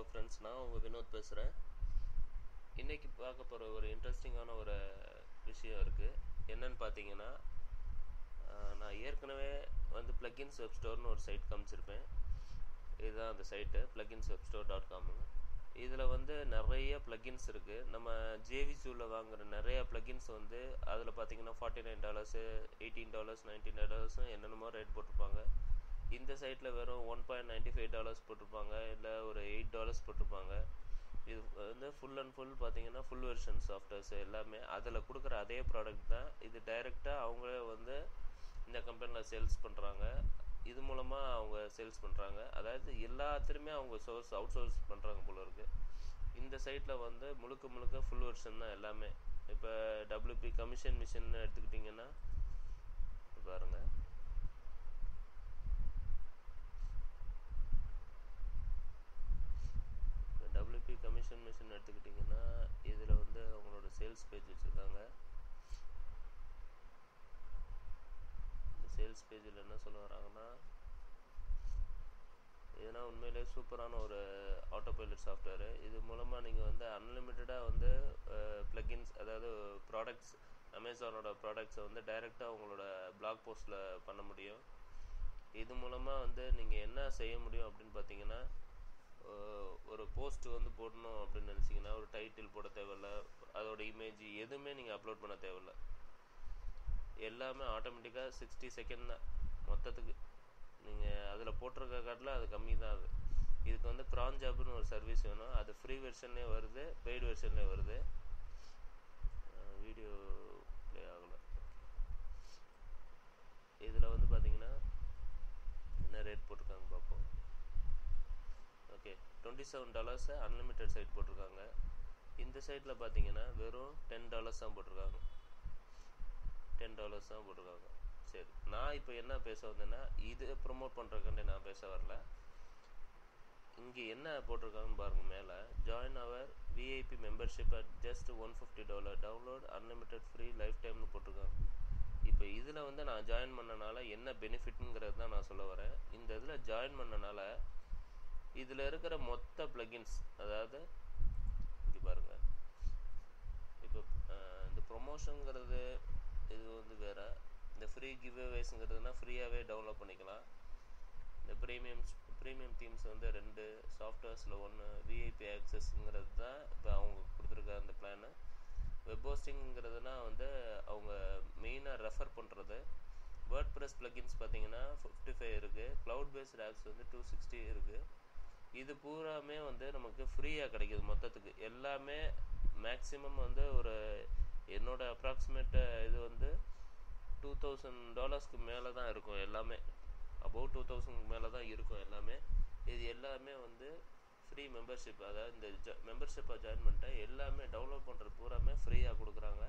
friends நான் உங்கள் வினோத் பேசுகிறேன் இன்றைக்கி பார்க்க போகிற ஒரு இன்ட்ரெஸ்டிங்கான ஒரு விஷயம் இருக்குது என்னன்னு பார்த்தீங்கன்னா ஆஹ், நான் ஏற்கனவே வந்து plugins வெப் ஸ்டோர்னு ஒரு சைட் காமிச்சிருப்பேன் இதுதான் அந்த site plugins web store dot com இதில் வந்து நிறைய plugins இருக்குது நம்ம ஜேவிசூவில் வாங்குற நிறைய plugins வந்து அதில் பார்த்தீங்கன்னா forty nine dollars eighteen dollars nineteen டாலர்ஸும் என்னென்னமோ ரேட் போட்டிருப்பாங்க இந்த சைட்டில் வெறும் one point ninety five dollars போட்டிருப்பாங்க இல்லை ஒரு எயிட் டாலர்ஸ் போட்டிருப்பாங்க இது வந்து ஃபுல் அண்ட் ஃபுல் பார்த்தீங்கன்னா ஃபுல் வெர்ஷன் சாஃப்ட்வேர்ஸ் எல்லாமே அதில் கொடுக்குற அதே ப்ராடக்ட் தான் இது டைரெக்டாக அவங்களே வந்து இந்த கம்பெனியில் சேல்ஸ் பண்ணுறாங்க இது மூலமாக அவங்க சேல்ஸ் பண்ணுறாங்க அதாவது எல்லாத்துலேயுமே அவங்க சோர்ஸ் அவுட் சோர்ஸ் பண்ணுறாங்க போல இருக்கு இந்த சைட்டில் வந்து முழுக்க முழுக்க ஃபுல் வெர்ஷன் தான் எல்லாமே இப்போ டபிள்யூபி கமிஷன் மிஷின் எடுத்துக்கிட்டிங்கன்னா பாருங்க டபிள்யூபி கமிஷன் மிஷின் எடுத்துக்கிட்டிங்கன்னா இதில் வந்து அவங்களோட சேல்ஸ் பேஜ் வச்சுருக்காங்க இந்த சேல்ஸ் பேஜில் என்ன சொல்ல வராங்கன்னா இதுனா உண்மையிலே சூப்பரான ஒரு ஆட்டோ பைலட் சாஃப்ட்வேரு இது மூலமாக நீங்கள் வந்து அன்லிமிட்டடாக வந்து ப்ளகின்ஸ் அதாவது ப்ராடக்ட்ஸ் அமேசானோட ப்ராடக்ட்ஸை வந்து டைரெக்டாக உங்களோட பிளாக் போஸ்ட்டில் பண்ண முடியும் இது மூலமாக வந்து நீங்கள் என்ன செய்ய முடியும் அப்படின்னு பார்த்தீங்கன்னா அஹ், ஒரு போஸ்ட் வந்து போடணும் அப்படின்னு நினச்சிங்கன்னா ஒரு டைட்டில் போட தேவையில்ல அதோட இமேஜ் எதுவுமே நீங்கள் அப்லோட் பண்ண தேவையில்ல எல்லாமே ஆட்டோமேட்டிக்காக சிக்ஸ்டி செகண்ட் தான் மொத்தத்துக்கு நீங்கள் அதில் போட்டிருக்க காட்டில் அது கம்மி தான் அது இதுக்கு வந்து க்ரான் ஜாப்னு ஒரு சர்வீஸ் வேணும் அது ஃப்ரீ வெர்ஷன்லேயே வருது பெய்டு வெர்ஷன்லேயே வருது வீடியோ ப்ளே ஆகலை இதில் வந்து பார்த்தீங்கன்னா என்ன ரேட் போட்டிருக்காங்க பார்ப்போம் ஓகே டுவெண்ட்டி செவன் டாலர்ஸை அன்லிமிட்டெட் சைட் போட்டிருக்காங்க இந்த சைட்டில் பார்த்தீங்கன்னா வெறும் டென் டாலர்ஸ் தான் போட்டிருக்காங்க டென் டாலர்ஸ் தான் போட்டிருக்காங்க சரி நான் இப்போ என்ன பேச வந்தேன்னா இது ப்ரொமோட் பண்ணுறதுக்காண்டி நான் பேச வரல இங்கே என்ன போட்டிருக்காங்கன்னு பாருங்கள் மேலே join our VIP membership at just one fifty dollar download unlimited free life டைம்னு போட்டிருக்காங்க இப்போ இதில் வந்து நான் ஜாயின் பண்ணனால என்ன பெனிஃபிட்ங்கிறது தான் நான் சொல்ல வரேன் இந்த இதில் ஜாயின் பண்ணனால இதில் இருக்கிற மொத்த ப்ளகின்ஸ் அதாவது இங்கே பாருங்கள் இப்போ அஹ், இந்த ப்ரொமோஷனுங்கிறது இது வந்து வேற இந்த ஃப்ரீ கிவ்அவேஸ்ங்கிறதுனா ஃப்ரீயாகவே டவுன்லோட் பண்ணிக்கலாம் இந்த ப்ரீமியம் ப்ரீமியம் தீம்ஸ் வந்து ரெண்டு சாஃப்ட்வேர்ஸில் ஒன்று விஐபி ஆக்சஸ்ங்கிறது தான் இப்போ அவங்க கொடுத்துருக்க அந்த பிளானு வெப் ஹோஸ்டிங்கிறதுனா வந்து அவங்க மெயினாக ரெஃபர் பண்ணுறது வேர்ட் ப்ரெஸ் ப்ளகின்ஸ் பார்த்தீங்கன்னா ஃபிஃப்டி ஃபைவ் இருக்குது க்ளவுட் பேஸ்ட் ஆப்ஸ் வந்து டூ சிக்ஸ்டி இருக்குது இது பூராமே வந்து நமக்கு ஃப்ரீயாக கிடைக்குது மொத்தத்துக்கு எல்லாமே மேக்ஸிமம் வந்து ஒரு என்னோட அப்ராக்சிமேட் இது வந்து டூ தௌசண்ட் டாலர்ஸ்க்கு மேலே தான் இருக்கும் எல்லாமே அபவ் டூ தௌசண்ட்க்கு மேலே தான் இருக்கும் எல்லாமே இது எல்லாமே வந்து ஃப்ரீ மெம்பர்ஷிப் அதாவது இந்த ஜ மெம்பர்ஷிப்பை ஜாயின் பண்ணிட்டேன் எல்லாமே டவுன்லோட் பண்ணுறது பூராமே ஃப்ரீயாக கொடுக்குறாங்க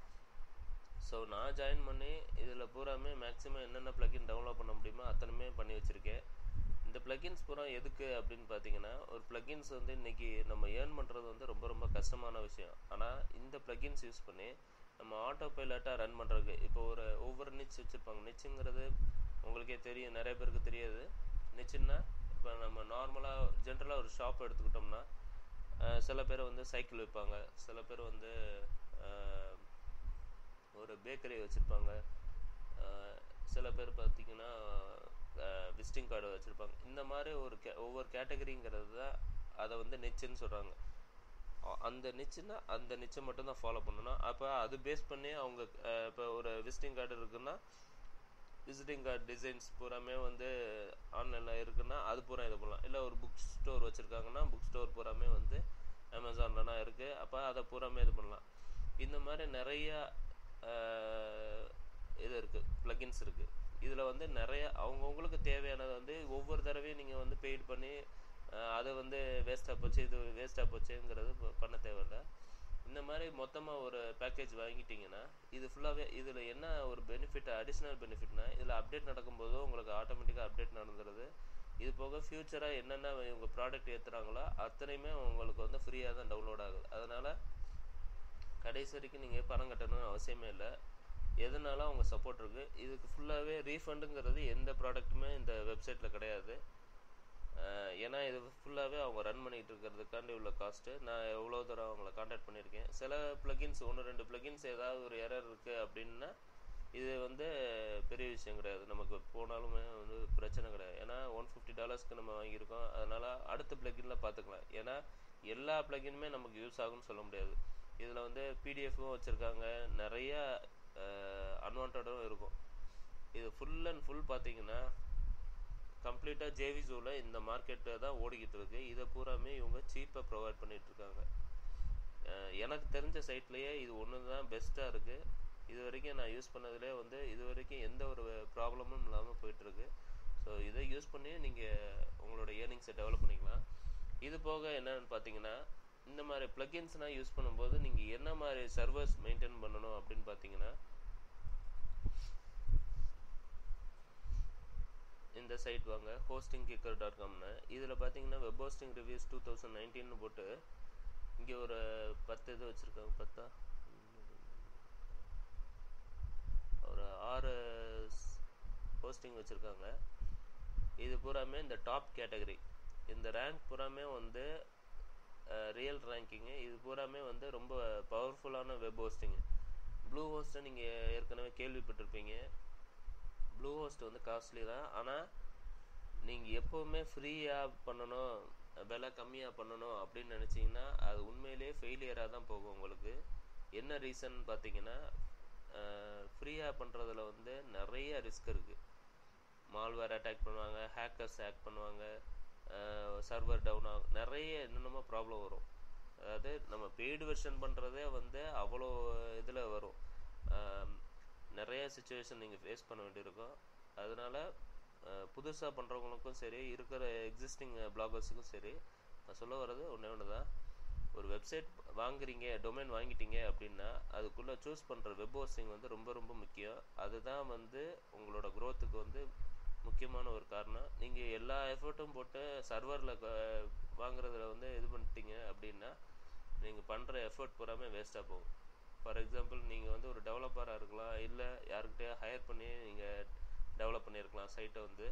ஸோ நான் ஜாயின் பண்ணி இதில் பூராமே மேக்ஸிமம் என்னென்ன ப்ளகின் டவுன்லோட் பண்ண முடியுமோ அத்தனையுமே பண்ணி வச்சுருக்கேன் இந்த ப்ளகின்ஸ் பூரா எதுக்கு அப்படின்னு பார்த்தீங்கன்னா ஒரு ப்ளகின்ஸ் வந்து இன்றைக்கி நம்ம ஏர்ன் பண்ணுறது வந்து ரொம்ப ரொம்ப கஷ்டமான விஷயம் ஆனால் இந்த ப்ளகின்ஸ் யூஸ் பண்ணி நம்ம ஆட்டோ பைலட்டாக ரன் பண்ணுறதுக்கு இப்போ ஒரு ஒவ்வொரு நிச் வச்சுருப்பாங்க நிச்சுங்கிறது உங்களுக்கே தெரியும் நிறைய பேருக்கு தெரியாது நிச்சுன்னா இப்போ நம்ம நார்மலாக ஜென்ரலாக ஒரு ஷாப் எடுத்துக்கிட்டோம்னா அஹ், சில பேர் வந்து சைக்கிள் விற்பாங்க சில பேர் வந்து அஹ், ஒரு பேக்கரி வச்சுருப்பாங்க சில பேர் பார்த்தீங்கன்னா விசிட்டிங் கார்டு வச்சுருப்பாங்க இந்த மாதிரி ஒரு கே ஒவ்வொரு கேட்டகரிங்கிறது தான் அதை வந்து நிச்சுன்னு சொல்கிறாங்க அந்த நிச்சுன்னா அந்த நிச்சை மட்டும் தான் ஃபாலோ பண்ணணும் அப்போ அது பேஸ் பண்ணி அவங்க இப்போ ஒரு விசிட்டிங் கார்டு இருக்குன்னா விசிட்டிங் கார்டு டிசைன்ஸ் பூராமே வந்து ஆன்லைனில் இருக்குன்னா அது பூரா இது பண்ணலாம் இல்லை ஒரு புக் ஸ்டோர் வச்சுருக்காங்கன்னா புக் ஸ்டோர் பூராமே வந்து அமேசான்லனா இருக்குது அப்போ அதை பூராமே இது பண்ணலாம் இந்த மாதிரி நிறையா ஆஹ், இது இருக்குது ப்ளகின்ஸ் இருக்குது இதில் வந்து நிறைய அவங்கவுங்களுக்கு தேவையானது வந்து ஒவ்வொரு தடவையும் நீங்கள் வந்து பெய்ட் பண்ணி ஆஹ், அதை வந்து வேஸ்ட்டாக போச்சு இது வேஸ்ட்டாக போச்சுங்கிறது ப- பண்ண தேவையில்ல இந்த மாதிரி மொத்தமாக ஒரு பேக்கேஜ் வாங்கிட்டீங்கன்னா இது ஃபுல்லாகவே இதில் என்ன ஒரு பெனிஃபிட் அடிஷ்னல் பெனிஃபிட்னா இதில் அப்டேட் நடக்கும்போது உங்களுக்கு ஆட்டோமேட்டிக்காக அப்டேட் நடந்துருது இது போக ஃப்யூச்சராக என்னென்ன இவங்க ப்ராடக்ட் ஏற்றுறாங்களோ அத்தனையுமே உங்களுக்கு வந்து ஃப்ரீயாக தான் டவுன்லோட் ஆகுது அதனால் கடைசி வரைக்கும் நீங்கள் பணம் கட்டணும்னு அவசியமே இல்லை எதனால அவங்க சப்போர்ட் இருக்குது இதுக்கு ஃபுல்லாகவே ரீஃபண்டுங்கிறது எந்த ப்ராடக்ட்டுமே இந்த வெப்சைட்டில் கிடையாது அஹ் ஏன்னா இது ஃபுல்லாகவே அவங்க ரன் பண்ணிகிட்டு இருக்கிறதுக்காண்டி உள்ள காஸ்ட்டு நான் எவ்வளோ தூரம் அவங்கள காண்டாக்ட் பண்ணியிருக்கேன் சில ப்ளகின்ஸ் ஒன்று ரெண்டு ப்ளகின்ஸ் ஏதாவது ஒரு எரர் இருக்குது அப்படின்னா இது வந்து பெரிய விஷயம் கிடையாது நமக்கு போனாலுமே வந்து பிரச்சனை கிடையாது ஏன்னா ஒன் ஃபிஃப்டி டாலர்ஸ்க்கு நம்ம வாங்கியிருக்கோம் அதனால் அடுத்த ப்ளகினில் பார்த்துக்கலாம் ஏன்னா எல்லா ப்ளகினுமே நமக்கு யூஸ் ஆகும்னு சொல்ல முடியாது இதில் வந்து பிடிஎஃப்பும் வச்சுருக்காங்க நிறைய அன்வான்டும் இருக்கும் இது ஃபுல் அண்ட் ஃபுல் பார்த்தீங்கன்னா கம்ப்ளீட்டாக ஜேவி ஜூவில் இந்த மார்க்கெட்டு தான் ஓடிக்கிட்டு இருக்கு இதை பூராமே இவங்க சீப்பாக ப்ரொவைட் பண்ணிட்டு இருக்காங்க அஹ் எனக்கு தெரிஞ்ச சைட்லேயே இது ஒன்று தான் பெஸ்ட்டாக இருக்குது இது வரைக்கும் நான் யூஸ் பண்ணதுலேயே வந்து இது வரைக்கும் எந்த ஒரு ப்ராப்ளமும் இல்லாமல் போயிட்டுருக்கு ஸோ இதை யூஸ் பண்ணி நீங்கள் உங்களோட ஏர்னிங்ஸை டெவலப் பண்ணிக்கலாம் இது போக என்னன்னு பார்த்தீங்கன்னா இந்த மாதிரி ப்ளகின்ஸ்லாம் யூஸ் பண்ணும்போது நீங்கள் என்ன மாதிரி சர்வர்ஸ் மெயின்டைன் பண்ணணும் அப்படின்னு பார்த்தீங்கன்னா இந்த சைட் வாங்க ஹோஸ்டிங் கிக்கர் டாட் காம்னு இதில் பார்த்தீங்கன்னா web hosting reviews two thousand நைன்டீன்னு போட்டு இங்கே ஒரு பத்து இது வச்சுருக்காங்க பத்தா ஒரு ஆறு ஹோஸ்டிங் வச்சுருக்காங்க இது பூராமே இந்த டாப் கேட்டகரி இந்த ரேங்க் பூராமே வந்து ரியல் ரேங்கிங்கு இது பூராமே வந்து ரொம்ப பவர்ஃபுல்லான வெப் ஹோஸ்டிங்கு ப்ளூ ஹோஸ்ட்டை நீங்கள் ஏற்கனவே கேள்விப்பட்டிருப்பீங்க ப்ளூ ஹோஸ்ட் வந்து காஸ்ட்லி தான் ஆனால் நீங்கள் எப்போவுமே ஃப்ரீயாக பண்ணணும் விலை கம்மியாக பண்ணணும் அப்படின்னு நினச்சிங்கன்னா அது உண்மையிலேயே ஃபெயிலியராக தான் போகும் உங்களுக்கு என்ன ரீசன் பார்த்தீங்கன்னா ஃப்ரீயாக பண்ணுறதுல வந்து நிறைய ரிஸ்க் இருக்குது மால்வேர் அட்டாக் பண்ணுவாங்க ஹேக்கர்ஸ் ஹேக் பண்ணுவாங்க சர்வர் டவுன் ஆகும் நிறைய என்னென்னமோ ப்ராப்ளம் வரும் அதாவது நம்ம பெய்டு வெர்ஷன் பண்ணுறதே வந்து அவ்வளோ இதில் வரும் ஆம், நிறைய சுச்சுவேஷன் நீங்கள் ஃபேஸ் பண்ண வேண்டியிருக்கும் அதனால் புதுசாக பண்ணுறவங்களுக்கும் சரி இருக்கிற எக்ஸிஸ்டிங் பிளாகர்ஸுக்கும் சரி நான் சொல்ல வர்றது ஒன்றே ஒன்று தான் ஒரு வெப்சைட் வாங்குறீங்க டொமைன் வாங்கிட்டீங்க அப்படின்னா அதுக்குள்ளே சூஸ் பண்ணுற வெப் ஹோஸ்டிங் வந்து ரொம்ப ரொம்ப முக்கியம் அதுதான் வந்து உங்களோட growth-க்கு வந்து முக்கியமான ஒரு காரணம் நீங்கள் எல்லா எஃபர்ட்டும் போட்டு சர்வரில் வாங்குறதுல வந்து இது பண்ணிட்டீங்க அப்படின்னா நீங்கள் பண்ணுற எஃபர்ட் பூராமே வேஸ்ட்டாக போகும் ஃபார் எக்ஸாம்பிள் நீங்கள் வந்து ஒரு டெவலப்பராக இருக்கலாம் இல்லை யாருக்கிட்டே ஹையர் பண்ணி நீங்கள் டெவலப் பண்ணியிருக்கலாம் சைட்டை வந்து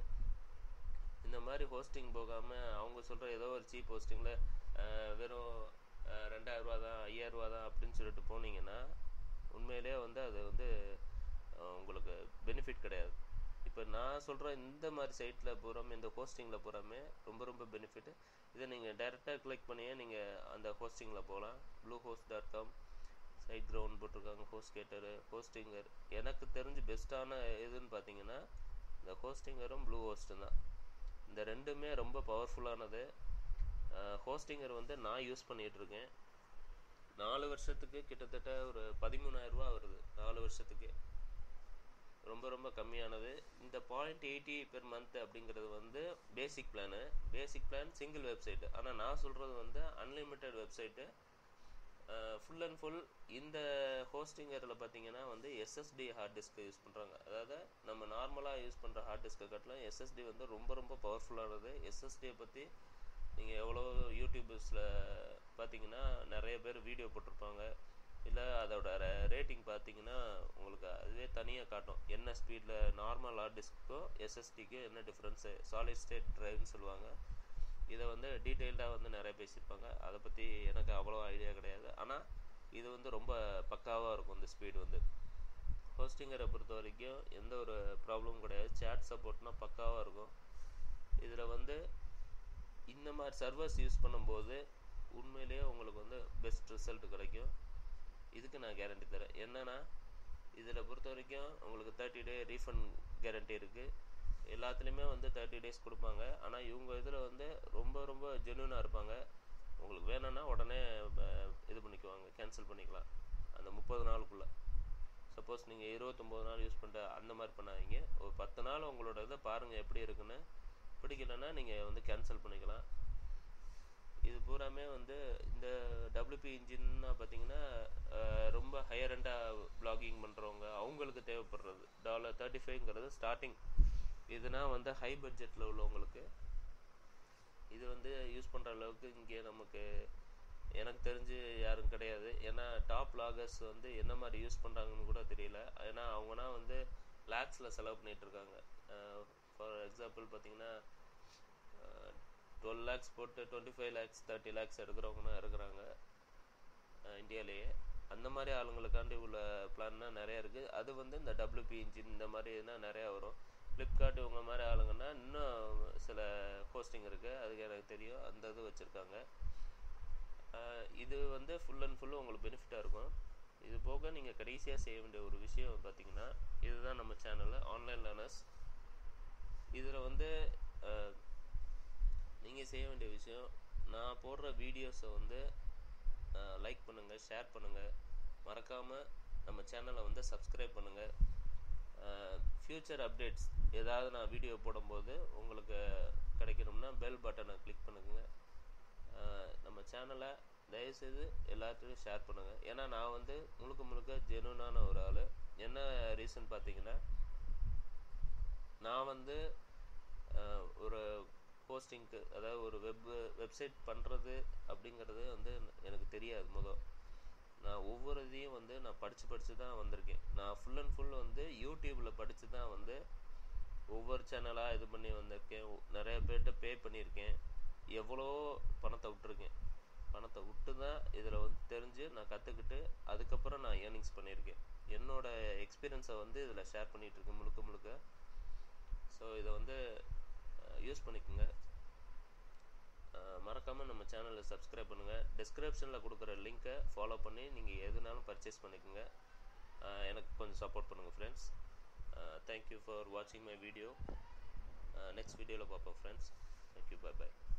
இந்த மாதிரி ஹோஸ்டிங் போகாமல் அவங்க சொல்கிற ஏதோ ஒரு சீப் ஹோஸ்டிங்கில் வெறும் அஹ், ரெண்டாயிரம் ரூபா தான் ஐயாயிரம் ரூபா தான் அப்படின்னு சொல்லிட்டு போனீங்கன்னா உண்மையிலேயே வந்து அது வந்து அஹ், உங்களுக்கு பெனிஃபிட் கிடையாது இப்போ நான் சொல்கிற இந்த மாதிரி சைட்டில் பூராமே இந்த ஹோஸ்டிங்கில் பூராமே ரொம்ப ரொம்ப பெனிஃபிட் இதை நீங்கள் டைரெக்டாக கிளிக் பண்ணியே நீங்கள் அந்த ஹோஸ்டிங்கில் போகலாம் Bluehost dot com SiteGround போட்டிருக்காங்க ஹோஸ்ட் கேட்டரு ஹோஸ்டிங்கர் எனக்கு தெரிஞ்சு பெஸ்ட்டான எதுன்னு பார்த்தீங்கன்னா இந்த ஹோஸ்டிங்கரும் ப்ளூ ஹோஸ்ட்டும் தான் இந்த ரெண்டுமே ரொம்ப பவர்ஃபுல்லானது ஹோஸ்டிங்கர் வந்து நான் யூஸ் பண்ணிகிட்டு இருக்கேன் நாலு வருஷத்துக்கு கிட்டத்தட்ட ஒரு பதிமூணாயிரம் ரூபா வருது நாலு வருஷத்துக்கு ரொம்ப ரொம்ப கம்மியானது இந்த பாயிண்ட் எயிட்டி பெர் மந்த் அப்படிங்கிறது வந்து basic plan basic plan single website ஆனால் நான் சொல்கிறது வந்து unlimited website full and full இந்த ஹோஸ்டிங்கரில் பார்த்தீங்கன்னா வந்து எஸ்எஸ்டி ஹார்ட் டிஸ்க் யூஸ் பண்ணுறாங்க அதாவது நம்ம நார்மலாக யூஸ் பண்ணுற ஹார்ட் டிஸ்க்கை காட்டிலும் எஸ்எஸ்டி வந்து ரொம்ப ரொம்ப பவர்ஃபுல்லானது எஸ்எஸ்டியை பற்றி நீங்கள் எவ்வளோ யூடியூபர்ஸில் பார்த்தீங்கன்னா நிறைய பேர் வீடியோ போட்டிருப்பாங்க இல்லை அதோட ரேட்டிங் பார்த்தீங்கன்னா உங்களுக்கு அதுவே தனியாக காட்டும் என்ன ஸ்பீடில் நார்மல் ஹார்ட் டிஸ்க்கும் எஸ்எஸ்டிக்கும் என்ன டிஃப்ரென்ஸு சாலிட் ஸ்டேட் ட்ரைவ்னு சொல்லுவாங்க இதை வந்து டீட்டெயில்டாக வந்து நிறைய பேசியிருப்பாங்க அதை பற்றி எனக்கு அவ்வளோ ஐடியா கிடையாது ஆனால் இது வந்து ரொம்ப பக்காவாக இருக்கும் இந்த ஸ்பீடு வந்து ஹோஸ்டிங்கரை பொறுத்த வரைக்கும் எந்த ஒரு ப்ராப்ளமும் கிடையாது சேட் சப்போர்ட்னா பக்காவாக இருக்கும் இதில் வந்து இந்த மாதிரி சர்வர்ஸ் யூஸ் பண்ணும்போது உண்மையிலேயே உங்களுக்கு வந்து பெஸ்ட் ரிசல்ட் கிடைக்கும் இதுக்கு நான் கேரண்டி தரேன் என்னன்னா இதில் பொறுத்த வரைக்கும் உங்களுக்கு தேர்ட்டி டே ரீஃபண்ட் கேரண்டி இருக்குது எல்லாத்துலேயுமே வந்து தேர்ட்டி டேஸ் கொடுப்பாங்க ஆனால் இவங்க இதில் வந்து ரொம்ப ரொம்ப ஜென்யூனாக இருப்பாங்க உங்களுக்கு வேணும்னா உடனே அஹ், இது பண்ணிக்குவாங்க கேன்சல் பண்ணிக்கலாம் அந்த முப்பது நாளுக்குள்ளே சப்போஸ் நீங்கள் இருபத்தொம்போது நாள் யூஸ் பண்ணிட்டு அந்த மாதிரி பண்ணாதீங்க ஒரு பத்து நாள் உங்களோட இதை பாருங்கள் எப்படி இருக்குன்னு பிடிக்கலன்னா நீங்கள் வந்து கேன்சல் பண்ணிக்கலாம் இது பூராமே வந்து இந்த டபிள்யூபி இன்ஜின்னா பார்த்தீங்கன்னா அஹ், ரொம்ப ஹையர் எண்டாக பிளாகிங் பண்ணுறவங்க அவங்களுக்கு தேவைப்படுறது டாலர் தேர்ட்டி ஃபைவ்ங்கிறது ஸ்டார்டிங் இதுனா வந்து ஹை பட்ஜெட்டில் உள்ளவங்களுக்கு இது வந்து யூஸ் பண்ணுற அளவுக்கு இங்கே நமக்கு எனக்கு தெரிஞ்சு யாரும் கிடையாது ஏன்னா டாப் லாகர்ஸ் வந்து என்ன மாதிரி யூஸ் பண்ணுறாங்கன்னு கூட தெரியல ஏன்னா அவங்கன்னா வந்து லேக்ஸில் செலவு பண்ணிட்டு இருக்காங்க ஃபார் எக்ஸாம்பிள் பார்த்தீங்கன்னா டுவெல் லேக்ஸ் போட்டு twenty five lakhs thirty lakhs எடுக்கிறவங்களும் இருக்கிறாங்க இந்தியாவிலேயே அந்த மாதிரி ஆளுங்களுக்காண்டி உள்ள பிளான்னா நிறையா இருக்குது அது வந்து இந்த டபிள்யூபி இன்ஜின் இந்த மாதிரினா நிறையா வரும் ஃப்ளிப்கார்ட் இவங்க மாதிரி ஆளுங்கன்னா இன்னும் சில ஹோஸ்டிங் இருக்குது அதுக்கு எனக்கு தெரியும் அந்த இது வச்சுருக்காங்க இது வந்து ஃபுல் அண்ட் ஃபுல்லு உங்களுக்கு பெனிஃபிட்டாக இருக்கும் இது போக நீங்கள் கடைசியாக செய்ய வேண்டிய ஒரு விஷயம் பார்த்தீங்கன்னா இதுதான் நம்ம சேனலில் ஆன்லைன் லேர்னர்ஸ் இதில் வந்து நீங்கள் செய்ய வேண்டிய விஷயம் நான் போடுற வீடியோஸை வந்து லைக் பண்ணுங்கள் ஷேர் பண்ணுங்கள் மறக்காமல் நம்ம சேனலை வந்து சப்ஸ்கிரைப் பண்ணுங்கள் ஃப்யூச்சர் அப்டேட்ஸ் ஏதாவது நான் வீடியோ போடும்போது உங்களுக்கு கிடைக்கணும்னா பெல் பட்டனை கிளிக் பண்ணுங்க நம்ம சேனலை தயவுசெய்து எல்லாத்தையும் ஷேர் பண்ணுங்கள் ஏன்னா நான் வந்து முழுக்க முழுக்க ஜெனுனான ஒரு ஆள் என்ன ரீசன் பார்த்தீங்கன்னா நான் வந்து ஒரு போஸ்டிங்க்கு அதாவது ஒரு வெப் வெப்சைட் பண்ணுறது அப்படிங்கிறது வந்து எனக்கு தெரியாது முதல் நான் ஒவ்வொரு இதையும் வந்து நான் படித்து படித்து தான் வந்திருக்கேன் நான் ஃபுல் அண்ட் ஃபுல் வந்து யூடியூப்பில் படித்து தான் வந்து ஒவ்வொரு சேனலாக இது பண்ணி வந்திருக்கேன் நிறைய பேர்கிட்ட பே பண்ணியிருக்கேன் எவ்வளோ பணத்தை விட்டுருக்கேன் பணத்தை விட்டு தான் இதில் வந்து தெரிஞ்சு நான் கற்றுக்கிட்டு அதுக்கப்புறம் நான் ஏர்னிங்ஸ் பண்ணியிருக்கேன் என்னோடய எக்ஸ்பீரியன்ஸை வந்து இதில் ஷேர் பண்ணிகிட்ருக்கேன் முழுக்க முழுக்க ஸோ இதை வந்து யூஸ் பண்ணிக்கோங்க மறக்காமல் நம்ம சேனலை சப்ஸ்கிரைப் பண்ணுங்கள் டிஸ்கிரிப்ஷனில் கொடுக்குற லிங்க்கை ஃபாலோ பண்ணி நீங்கள் எதுனாலும் பர்ச்சேஸ் பண்ணிக்கோங்க எனக்கு கொஞ்சம் சப்போர்ட் பண்ணுங்கள் ஃப்ரெண்ட்ஸ் தேங்க்யூ ஃபார் வாட்சிங் மை வீடியோ நெக்ஸ்ட் வீடியோவில் பார்ப்போம் ஃப்ரெண்ட்ஸ் தேங்க்யூ பை பை